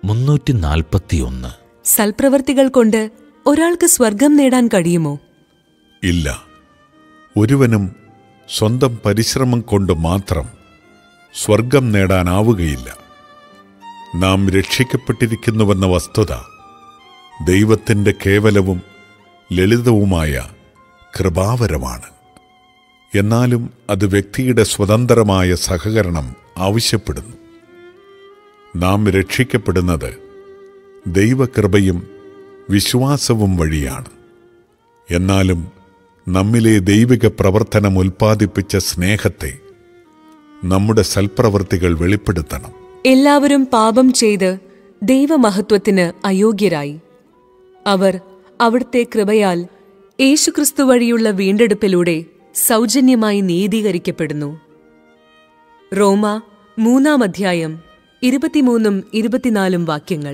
മുന്നൂറ്റി നാൽപ്പത്തിയൊന്ന് സൽപ്രവർത്തികൾ കൊണ്ട് ഒരാൾക്ക് സ്വർഗം നേടാൻ കഴിയുമോ ഇല്ല ഒരുവനും സ്വന്തം പരിശ്രമം കൊണ്ട് മാത്രം സ്വർഗം നേടാനാവുകയില്ല നാം രക്ഷിക്കപ്പെട്ടിരിക്കുന്നുവെന്ന വസ്തുത ദൈവത്തിൻ്റെ കേവലവും ലളിതവുമായ കൃപാവരമാണ് എന്നാലും അത് വ്യക്തിയുടെ സ്വതന്ത്രമായ സഹകരണം ആവശ്യപ്പെടുന്നു നാം രക്ഷിക്കപ്പെടുന്നത് ദൈവകൃപയും വിശ്വാസവും വഴിയാണ് എന്നാലും നമ്മിലെ ദൈവിക പ്രവർത്തനം ഉൽപ്പാദിപ്പിച്ച സ്നേഹത്തെ നമ്മുടെ സൽപ്രവൃത്തികൾ വെളിപ്പെടുത്തണം എല്ലാവരും പാപം ചെയ്ത് ദൈവമഹത്വത്തിന് അയോഗ്യരായി അവർ അവിടുത്തെ കൃപയാൽ യേശുക്രിസ്തു വഴിയുള്ള വീണ്ടെടുപ്പിലൂടെ സൗജന്യമായി നീതീകരിക്കപ്പെടുന്നു റോമ മൂന്നാം അധ്യായം ഇരുപത്തിമൂന്നും ഇരുപത്തിനാലും വാക്യങ്ങൾ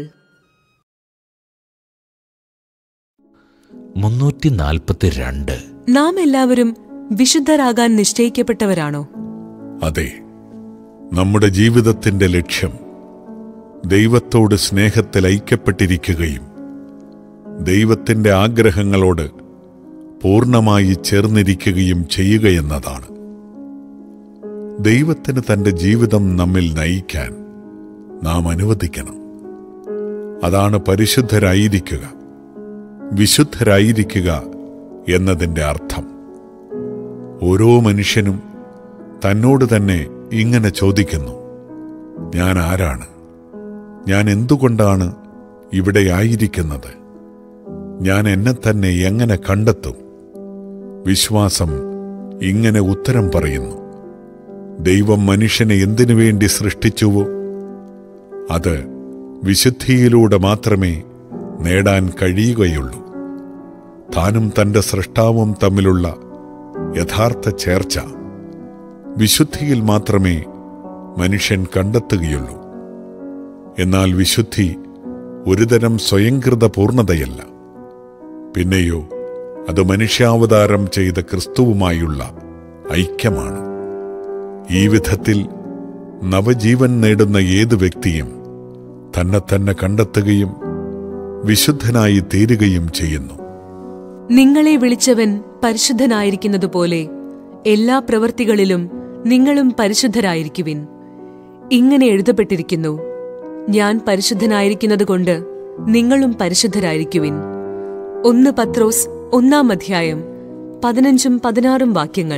മുന്നൂറ്റി നാൽപ്പത്തിരണ്ട് നാം എല്ലാവരും വിശുദ്ധരാകാൻ നിശ്ചയിക്കപ്പെട്ടവരാണോ അതെ നമ്മുടെ ജീവിതത്തിന്റെ ലക്ഷ്യം ദൈവത്തോട് സ്നേഹത്തിൽ ഐക്യപ്പെട്ടിരിക്കുകയും ദൈവത്തിന്റെ ആഗ്രഹങ്ങളോട് പൂർണ്ണമായി ചേർന്നിരിക്കുകയും ചെയ്യുകയെന്നതാണ് ദൈവത്തിന് തന്റെ ജീവിതം നമ്മിൽ നയിക്കാൻ നാം അനുവദിക്കണം അതാണ് പരിശുദ്ധരായിരിക്കുക വിശുദ്ധരായിരിക്കുക എന്നതിൻ്റെ അർത്ഥം ഓരോ മനുഷ്യനും തന്നോട് തന്നെ ഇങ്ങനെ ചോദിക്കുന്നു ഞാൻ ആരാണ് ഞാൻ എന്തുകൊണ്ടാണ് ഇവിടെ ആയിരിക്കുന്നത് ഞാൻ എന്നെ തന്നെ എങ്ങനെ കണ്ടെത്തും വിശ്വാസം ഇങ്ങനെ ഉത്തരം പറയുന്നു ദൈവം മനുഷ്യനെ എന്തിനു വേണ്ടി സൃഷ്ടിച്ചുവോ അത് വിശുദ്ധിയിലൂടെ മാത്രമേ നേടാൻ കഴിയുകയുള്ളൂ താനും തന്റെ സൃഷ്ടാവും തമ്മിലുള്ള യഥാർത്ഥ ചേർച്ച വിശുദ്ധിയിൽ മാത്രമേ മനുഷ്യൻ കണ്ടെത്തുകയുള്ളൂ എന്നാൽ വിശുദ്ധി ഒരുതരം സ്വയംകൃത പൂർണ്ണതയല്ല പിന്നെയോ അത് മനുഷ്യാവതാരം ചെയ്ത ക്രിസ്തുവുമായുള്ള ഐക്യമാണ് ഈ വിധത്തിൽ നവജീവൻ നേടുന്ന ഏതു വ്യക്തിയും തന്നെ തന്നെ കണ്ടെത്തുകയും വിശുദ്ധനായി തീരുകയും ചെയ്യുന്നു നിങ്ങളെ വിളിച്ചവൻ പരിശുദ്ധനായിരിക്കുന്നതുപോലെ എല്ലാ പ്രവൃത്തികളിലും നിങ്ങളും പരിശുദ്ധരായിരിക്കുവിൻ ഇങ്ങനെ എഴുതപ്പെട്ടിരിക്കുന്നു ഞാൻ പരിശുദ്ധനായിരിക്കുന്നതുകൊണ്ട് നിങ്ങളും പരിശുദ്ധരായിരിക്കുവിൻ ഒന്ന് പത്രോസ് ഒന്നാം അധ്യായം പതിനഞ്ചും പതിനാറും വാക്യങ്ങൾ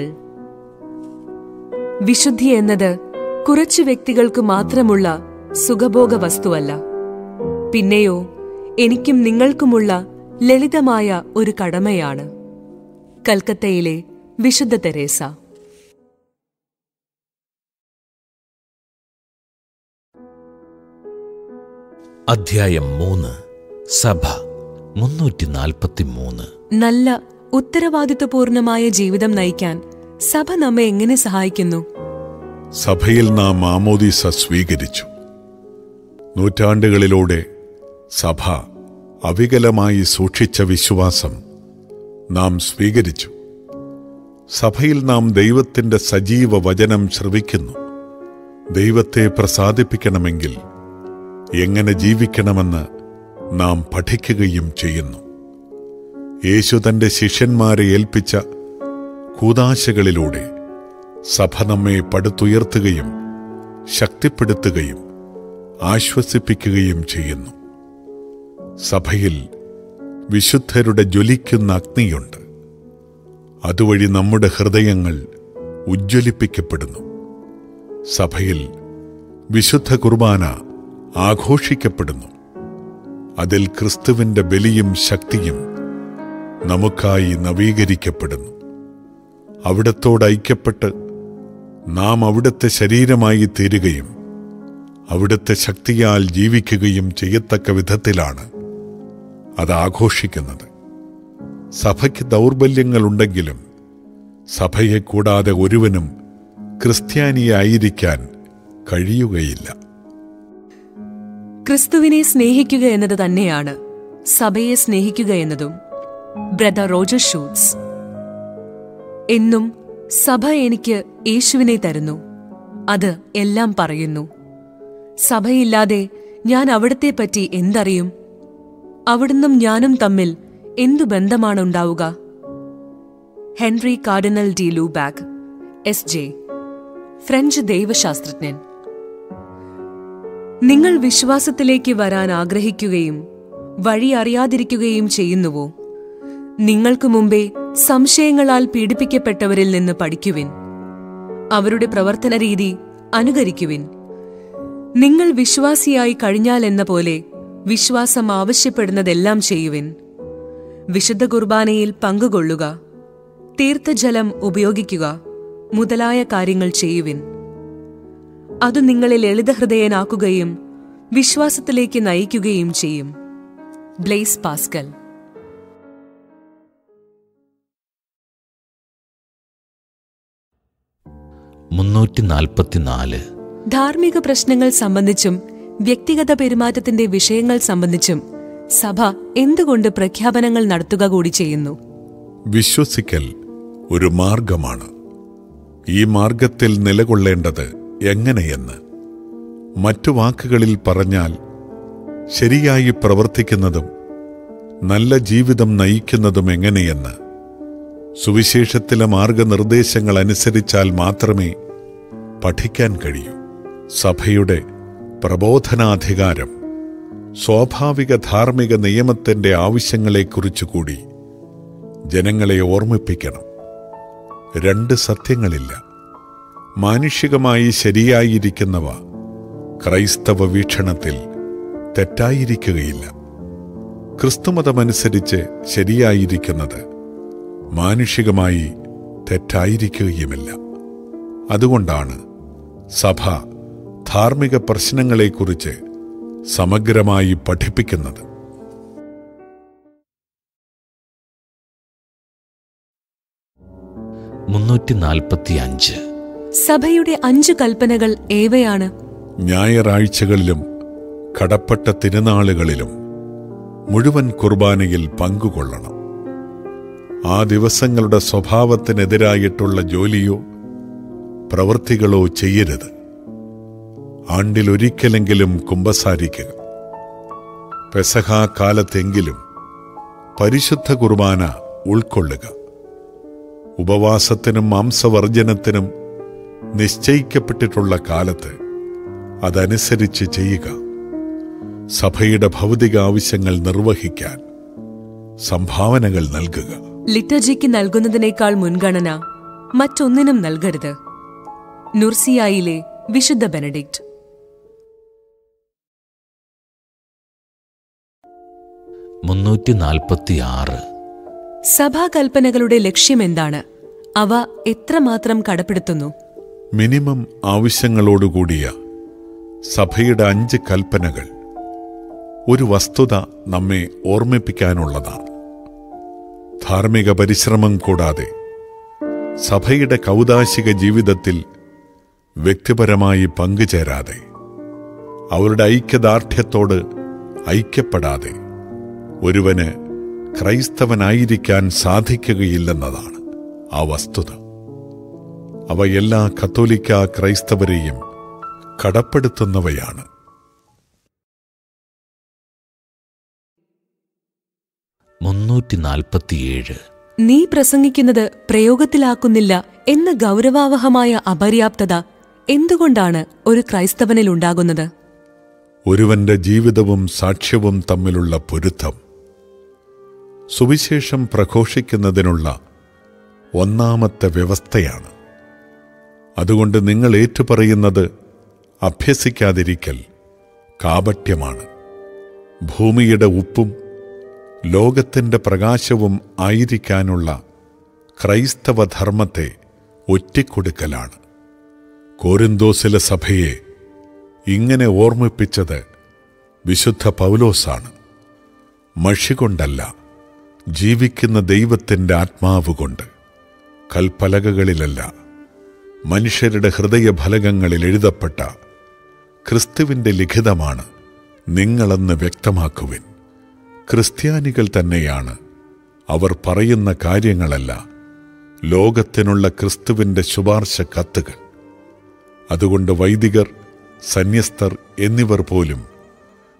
വിശുദ്ധി എന്നത് കുറച്ചു വ്യക്തികൾക്ക് മാത്രമുള്ള സുഖഭോഗ വസ്തുവല്ല പിന്നെയോ എനിക്കും നിങ്ങൾക്കുമുള്ള ലളിതമായ ഒരു കടമയാണ് കൽക്കത്തയിലെ വിശുദ്ധ തെരേസ അധ്യായം മൂന്ന് സഭ മുന്നൂറ്റി നാൽപ്പത്തിമൂന്ന് നല്ല ഉത്തരവാദിത്വപൂർണമായ ജീവിതം നയിക്കാൻ സഭ നമ്മെ എങ്ങനെ സഹായിക്കുന്നു സഭയിൽ നാം ആമോദീസ സ്വീകരിച്ചു നൂറ്റാണ്ടുകളിലൂടെ സഭ അവികലമായി സൂക്ഷിച്ച വിശ്വാസം നാം സ്വീകരിച്ചു സഭയിൽ നാം ദൈവത്തിന്റെ സജീവ വചനം ശ്രവിക്കുന്നു ദൈവത്തെ പ്രസാദിപ്പിക്കണമെങ്കിൽ എങ്ങനെ ജീവിക്കണമെന്ന് നാം പഠിക്കുകയും ചെയ്യുന്നു യേശു തന്റെ ശിഷ്യന്മാരെ ഏൽപ്പിച്ച കൂതാശകളിലൂടെ സഭ നമ്മെ പടുത്തുയർത്തുകയും ശക്തിപ്പെടുത്തുകയും ആശ്വസിപ്പിക്കുകയും ചെയ്യുന്നു സഭയിൽ വിശുദ്ധരുടെ ജ്വലിക്കുന്ന അഗ്നിയുണ്ട് അതുവഴി നമ്മുടെ ഹൃദയങ്ങൾ ഉജ്ജ്വലിപ്പിക്കപ്പെടുന്നു സഭയിൽ വിശുദ്ധ കുർബാന ആഘോഷിക്കപ്പെടുന്നു അതിൽ ക്രിസ്തുവിന്റെ ബലിയും ശക്തിയും നമുക്കായി നവീകരിക്കപ്പെടുന്നു അവിടത്തോട് ഐക്യപ്പെട്ട് നാം അവിടുത്തെ ശരീരമായി തീരുകയും അവിടുത്തെ ശക്തിയാൽ ജീവിക്കുകയും ചെയ്യത്തക്ക വിധത്തിലാണ് അത് ആഘോഷിക്കുന്നത് സഭയ്ക്ക് ദൗർബല്യങ്ങളുണ്ടെങ്കിലും സഭയെ കൂടാതെ ഒരുവനും ക്രിസ്ത്യാനിയായിരിക്കാൻ കഴിയുകയില്ല ക്രിസ്തുവിനെ സ്നേഹിക്കുക എന്നത് തന്നെയാണ് സഭയെ സ്നേഹിക്കുക എന്നതും ബ്രദർ റോജർ ഷൂട്ട്സ് എന്നും സഭ എനിക്ക് യേശുവിനെ തരുന്നു അത് എല്ലാം പറയുന്നു സഭയില്ലാതെ ഞാൻ അവിടത്തെ പറ്റി എന്തറിയും അവിടുന്നും ഞാനും തമ്മിൽ എന്തു ബന്ധമാണ് ഉണ്ടാവുക Henri Cardinal de Lubac S J French ദൈവശാസ്ത്രജ്ഞൻ നിങ്ങൾ വിശ്വാസത്തിലേക്ക് വരാൻ ആഗ്രഹിക്കുകയും വഴി അറിയാതിരിക്കുകയും ചെയ്യുന്നുവോ നിങ്ങൾക്ക് മുമ്പേ സംശയങ്ങളാൽ പീഡിപ്പിക്കപ്പെട്ടവരിൽ നിന്ന് പഠിക്കുവിൻ അവരുടെ പ്രവർത്തന രീതി അനുകരിക്കുവിൻ നിങ്ങൾ വിശ്വാസിയായി കഴിഞ്ഞാലെന്ന പോലെ വിശ്വാസം ആവശ്യപ്പെടുന്നതെല്ലാം ചെയ്യുവിൻ വിശുദ്ധ കുർബാനയിൽ പങ്കുകൊള്ളുക തീർത്ഥജലം ഉപയോഗിക്കുക മുതലായ കാര്യങ്ങൾ ചെയ്യുവിൻ അത് നിങ്ങളെ ലളിതഹൃദയനാക്കുകയും വിശ്വാസത്തിലേക്ക് നയിക്കുകയും ചെയ്യും ബ്ലെയ്സ് പാസ്കൽ മുന്നൂറ്റി നാൽപ്പത്തിനാല് ധാർമ്മിക പ്രശ്നങ്ങൾ സംബന്ധിച്ചും വ്യക്തിഗത പെരുമാറ്റത്തിന്റെ വിഷയങ്ങൾ സംബന്ധിച്ചും സഭ എന്തുകൊണ്ട് പ്രഖ്യാപനങ്ങൾ നടത്തുക കൂടി ചെയ്യുന്നു വിശ്വസിക്കൽ ഒരു മാർഗമാണ് ഈ മാർഗത്തിൽ നിലകൊള്ളേണ്ടത് എങ്ങനെയെന്ന് മറ്റു വാക്കുകളിൽ പറഞ്ഞാൽ ശരിയായി പ്രവർത്തിക്കുന്നതും നല്ല ജീവിതം നയിക്കുന്നതും എങ്ങനെയെന്ന് സുവിശേഷത്തിലെ മാർഗനിർദ്ദേശങ്ങൾ അനുസരിച്ചാൽ മാത്രമേ പഠിക്കാൻ കഴിയൂ സഭയുടെ പ്രബോധനാധികാരം സ്വാഭാവിക ധാർമ്മിക നിയമത്തിന്റെ ആവശ്യങ്ങളെക്കുറിച്ചുകൂടി ജനങ്ങളെ ഓർമ്മിപ്പിക്കണം രണ്ട് സത്യങ്ങളില്ല മാനുഷികമായി ശരിയായിരിക്കുന്നവ ക്രൈസ്തവ വീക്ഷണത്തിൽ തെറ്റായിരിക്കുകയില്ല ക്രിസ്തുമതമനുസരിച്ച് ശരിയായിരിക്കുന്നത് മാനുഷികമായി തെറ്റായിരിക്കുകയുമില്ല അതുകൊണ്ടാണ് സഭ ധാർമ്മിക പ്രശ്നങ്ങളെക്കുറിച്ച് സമഗ്രമായി പഠിപ്പിക്കുന്നത് മുന്നൂറ്റി നാൽപ്പത്തി അഞ്ച് സഭയുടെ അഞ്ചു കൽപ്പനകൾ ഏവയാണ് ഞായറാഴ്ചകളിലും കടപ്പെട്ട തിരുനാളുകളിലും മുഴുവൻ കുർബാനയിൽ പങ്കുകൊള്ളണം ആ ദിവസങ്ങളുടെ സ്വഭാവത്തിനെതിരായിട്ടുള്ള ജോലിയോ പ്രവൃത്തികളോ ചെയ്യരുത് ആണ്ടിലൊരിക്കലെങ്കിലും കുമ്പസാരിക്കുക പെസഹാ കാലത്തെങ്കിലും പരിശുദ്ധ കുർബാന ഉൾക്കൊള്ളുക ഉപവാസത്തിനും മാംസവർജനത്തിനും നിശ്ചയിക്കപ്പെട്ടിട്ടുള്ള കാലത്ത് അതനുസരിച്ച് ചെയ്യുക സഭയുടെ ഭൗതിക ആവശ്യങ്ങൾ നിർവഹിക്കാൻ സംഭാവനകൾ നൽകുക ലിറ്റർജിക്ക് നൽകുന്നതിനേക്കാൾ മുൻഗണന മറ്റൊന്നിനും നൽകരുത് നുർസിയായിലെ വിശുദ്ധ ബെനഡിക്റ്റ് മുന്നൂറ്റി നാൽപ്പത്തി ആറ് സഭാകൽപ്പനകളുടെ ലക്ഷ്യമെന്താണ് അവ എത്രമാത്രം കടപ്പെടുത്തുന്നു മിനിമം ആവശ്യങ്ങളോടുകൂടിയ സഭയുടെ അഞ്ച് കൽപ്പനകൾ ഒരു വസ്തുത നമ്മെ ഓർമ്മിപ്പിക്കാനുള്ളതാണ് ധാർമ്മിക പരിശ്രമം കൂടാതെ സഭയുടെ കൗതാശിക ജീവിതത്തിൽ വ്യക്തിപരമായി പങ്കുചേരാതെ അവരുടെ ഐക്യദാർഢ്യത്തോട് ഐക്യപ്പെടാതെ ഒരുവന് ക്രൈസ്തവനായിരിക്കാൻ സാധിക്കുകയില്ലെന്നതാണ് ആ വസ്തുത അവ എല്ലാ കത്തോലിക്ക ക്രൈസ്തവരെയും കടപ്പെടുത്തുന്നവയാണ് മുന്നൂറ്റി നാൽപ്പത്തിയേഴ് നീ പ്രസംഗിക്കുന്നത് പ്രയോഗത്തിലാക്കുന്നില്ല എന്ന ഗൗരവാവഹമായ അപര്യാപ്തത എന്തുകൊണ്ടാണ് ഒരു ക്രൈസ്തവനിൽ ഉണ്ടാകുന്നത് ഒരുവന്റെ ജീവിതവും സാക്ഷ്യവും തമ്മിലുള്ള പൊരുത്തം സുവിശേഷം പ്രഘോഷിക്കുന്നതിനുള്ള ഒന്നാമത്തെ വ്യവസ്ഥയാണ് അതുകൊണ്ട് നിങ്ങൾ ഏറ്റുപറയുന്നത് അഭ്യസിക്കാതിരിക്കൽ കാപട്യമാണ് ഭൂമിയുടെ ഉപ്പും ലോകത്തിന്റെ പ്രകാശവും ആയിരിക്കാനുള്ള ക്രൈസ്തവ ധർമ്മത്തെ ഒറ്റിക്കൊടുക്കലാണ് കോരിന്തോസിലെ സഭയെ ഇങ്ങനെ ഓർമ്മിപ്പിച്ചത് വിശുദ്ധ പൗലോസാണ് മഷി കൊണ്ടല്ല ജീവിക്കുന്ന ദൈവത്തിൻ്റെ ആത്മാവ് കൊണ്ട് കൽപ്പലകകളിലല്ല മനുഷ്യരുടെ ഹൃദയഫലകങ്ങളിൽ എഴുതപ്പെട്ട ക്രിസ്തുവിൻ്റെ ലിഖിതമാണ് നിങ്ങളെന്ന് വ്യക്തമാക്കുവിൻ ക്രിസ്ത്യാനികൾ തന്നെയാണ് അവർ പറയുന്ന കാര്യങ്ങളല്ല ലോകത്തിനുള്ള ക്രിസ്തുവിൻ്റെ ശുപാർശ കത്തുകൾ അതുകൊണ്ട് വൈദികർ സന്യസ്തർ എന്നിവർ പോലും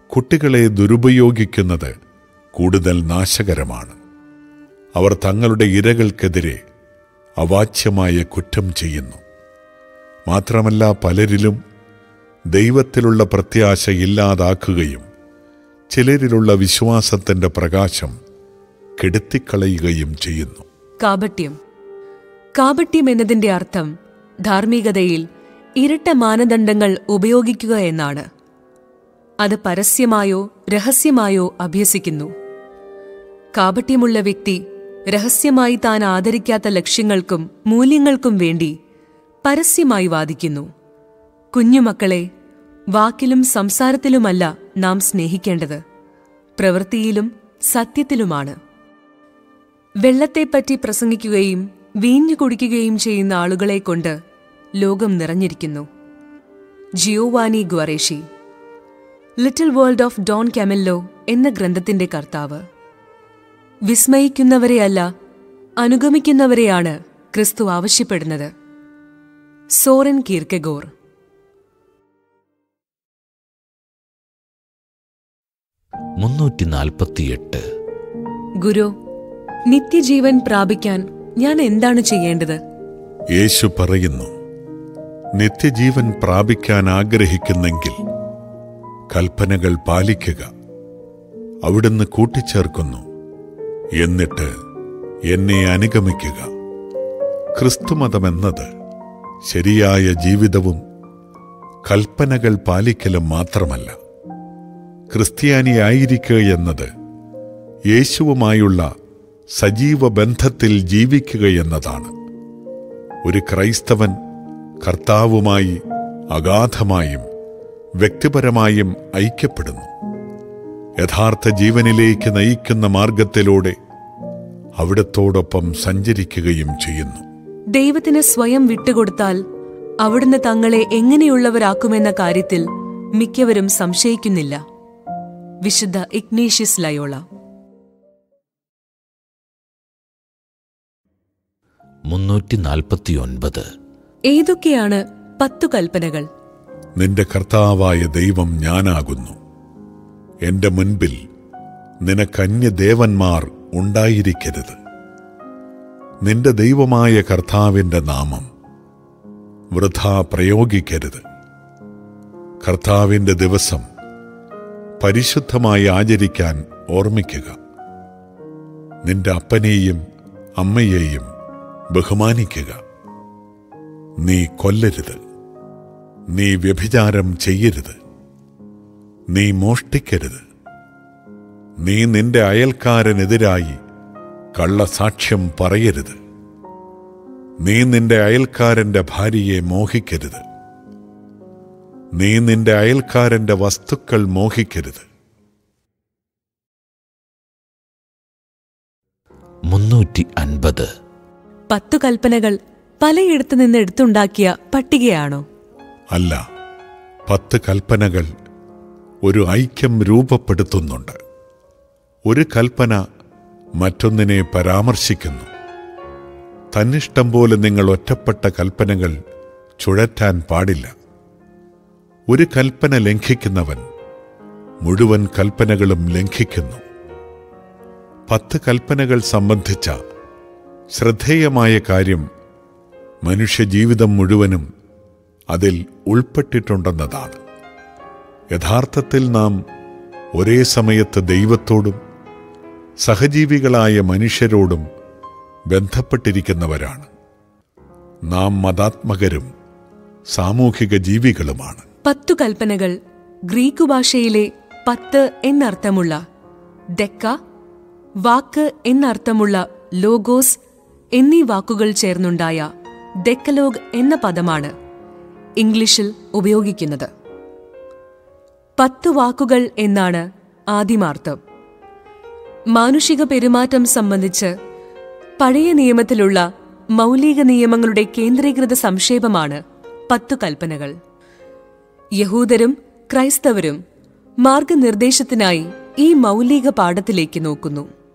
കുട്ടികളെ ദുരുപയോഗിക്കുന്നത് കൂടുതൽ നാശകരമാണ് അവർ തങ്ങളുടെ ഇരകൾക്കെതിരെ അവാച്യമായ കുറ്റം ചെയ്യുന്നു മാത്രമല്ല പലരിലും ദൈവത്തിലുള്ള പ്രത്യാശ ഇല്ലാതാക്കുകയും ചിലരിലുള്ള വിശ്വാസത്തിന്റെ പ്രകാശം കെടുത്തിക്കളയുകയും ചെയ്യുന്നു കാപട്യം കാപട്യം എന്നതിന്റെ അർത്ഥം ധാർമ്മികതയിൽ ഇരട്ട മാനദണ്ഡങ്ങൾ ഉപയോഗിക്കുക എന്നാണ് അത് പരസ്യമായോ രഹസ്യമായോ അഭ്യസിക്കുന്നു കാപട്യമുള്ള വ്യക്തി രഹസ്യമായി താൻ ആദരിക്കാത്ത ലക്ഷ്യങ്ങൾക്കും മൂല്യങ്ങൾക്കും വേണ്ടി പരസ്യമായി വാദിക്കുന്നു കുഞ്ഞുമക്കളെ വാക്കിലും സംസാരത്തിലുമല്ല നാം സ്നേഹിക്കേണ്ടത് പ്രവൃത്തിയിലും സത്യത്തിലുമാണ് വെള്ളത്തെപ്പറ്റി പ്രസംഗിക്കുകയും വീഞ്ഞു കുടിക്കുകയും ചെയ്യുന്ന ആളുകളെ കൊണ്ട് ലോകം നിറഞ്ഞിരിക്കുന്നു Giovanni Guareschi Little World of Don Camillo എന്ന ഗ്രന്ഥത്തിന്റെ കർത്താവ് വിസ്മയിക്കുന്നവരെയല്ല അനുഗമിക്കുന്നവരെയാണ് ക്രിസ്തു ആവശ്യപ്പെടുന്നത് സോറൻ കീർക്കെഗോർ മുന്നൂറ്റി നാൽപ്പത്തിയെട്ട് ഗുരു നിത്യജീവൻ പ്രാപിക്കാൻ ഞാൻ എന്താണ് ചെയ്യേണ്ടത് യേശു പറയുന്നു നിത്യജീവൻ പ്രാപിക്കാൻ ആഗ്രഹിക്കുന്നെങ്കിൽ കൽപ്പനകൾ പാലിക്കുക അവിടുന്ന് കൂട്ടിച്ചേർക്കുന്നു എന്നിട്ട് എന്നെ അനുഗമിക്കുക ക്രിസ്തുമതമെന്നത് ശരിയായ ജീവിതവും കൽപ്പനകൾ പാലിക്കലും മാത്രമല്ല ക്രിസ്ത്യാനിയായിരിക്കുക എന്നത് യേശുവുമായുള്ള സജീവ ബന്ധത്തിൽ ജീവിക്കുക എന്നതാണ് ഒരു ക്രൈസ്തവൻ കർത്താവുമായി അഗാധമായും വ്യക്തിപരമായും ഐക്യപ്പെടുന്നു യഥാർത്ഥ ജീവനിലേക്ക് നയിക്കുന്ന മാർഗത്തിലൂടെ അവിടത്തോടൊപ്പം സഞ്ചരിക്കുകയും ചെയ്യുന്നു ദൈവത്തിന് സ്വയം വിട്ടുകൊടുത്താൽ അവിടുന്ന് തങ്ങളെ എങ്ങനെയുള്ളവരാക്കുമെന്ന കാര്യത്തിൽ മിക്കവരും സംശയിക്കുന്നില്ല വിശുദ്ധ ഇഗ്നേഷ്യസ് ലയോള മുന്നൂറ്റി നാൽപ്പത്തിയൊൻപത് ഏതൊക്കെയാണ് പത്തു കൽപ്പനകൾ നിന്റെ കർത്താവായ ദൈവം ഞാനാകുന്നു എന്റെ മുൻപിൽ നിനക്കന്യ ദേവന്മാർ ഉണ്ടായിരിക്കരുത് നിന്റെ ദൈവമായ കർത്താവിന്റെ നാമം വൃഥാ പ്രയോഗിക്കരുത് കർത്താവിന്റെ ദിവസം പരിശുദ്ധമായി ആചരിക്കാൻ ഓർമ്മിക്കുക നിന്റെ അപ്പനെയും അമ്മയെയും ബഹുമാനിക്കുക നീ കൊല്ലരുത് നീ വ്യഭിചാരം ചെയ്യരുത് നീ മോഷ്ടിക്കരുത് നീ നിന്റെ അയൽക്കാരനെതിരായി കള്ളസാക്ഷ്യം പറയരുത് നീ നിന്റെ അയൽക്കാരന്റെ ഭാര്യയെ മോഹിക്കരുത് നീ നിന്റെ അയൽക്കാരന്റെ വസ്തുക്കൾ മോഹിക്കരുത് മുന്നൂറ്റി അൻപത് പത്തു കൽപ്പനകൾ പലയിടത്തു നിന്ന് എടുത്തുണ്ടാക്കിയ പട്ടികയാണോ അല്ല പത്ത് കൽപ്പനകൾ ഒരു ഐക്യം രൂപപ്പെടുത്തുന്നുണ്ട് ഒരു കൽപ്പന മറ്റൊന്നിനെ പരാമർശിക്കുന്നു തന്നിഷ്ടം പോലെ നിങ്ങൾ ഒറ്റപ്പെട്ട കൽപ്പനകൾ ചുഴറ്റാൻ പാടില്ല ഒരു കൽപ്പന ലംഘിക്കുന്നവൻ മുഴുവൻ കൽപ്പനകളും ലംഘിക്കുന്നു പത്ത് കൽപ്പനകൾ സംബന്ധിച്ച ശ്രദ്ധേയമായ കാര്യം മനുഷ്യജീവിതം മുഴുവനും അതിൽ ഉൾപ്പെട്ടിട്ടുണ്ടെന്നതാണ് യഥാർത്ഥത്തിൽ നാം ഒരേ സമയത്ത് ദൈവത്തോടും സഹജീവികളായ മനുഷ്യരോടും ബന്ധപ്പെട്ടിരിക്കുന്നവരാണ് നാം മതാത്മകരും സാമൂഹിക ജീവികളുമാണ് പത്തു കൽപ്പനകൾ ഗ്രീക്കു ഭാഷയിലെ പത്ത് എന്നർത്ഥമുള്ള ദെക്ക വാക്ക് എന്നർത്ഥമുള്ള ലോഗോസ് എന്നീ വാക്കുകൾ ചേർന്നുണ്ടായ ദെക്കലോഗ് എന്ന പദമാണ് ഇംഗ്ലീഷിൽ ഉപയോഗിക്കുന്നത് പത്തു വാക്കുകൾ എന്നാണ് ആദിമാർത്ഥം മാനുഷിക പെരുമാറ്റം സംബന്ധിച്ച് പഴയ നിയമത്തിലുള്ള മൗലിക നിയമങ്ങളുടെ കേന്ദ്രീകൃത സംക്ഷേപമാണ് പത്തു കൽപ്പനകൾ യഹൂദരും ക്രൈസ്തവരും മാർഗനിർദ്ദേശത്തിനായി ഈ മൗലിക പാഠത്തിലേക്ക് നോക്കുന്നു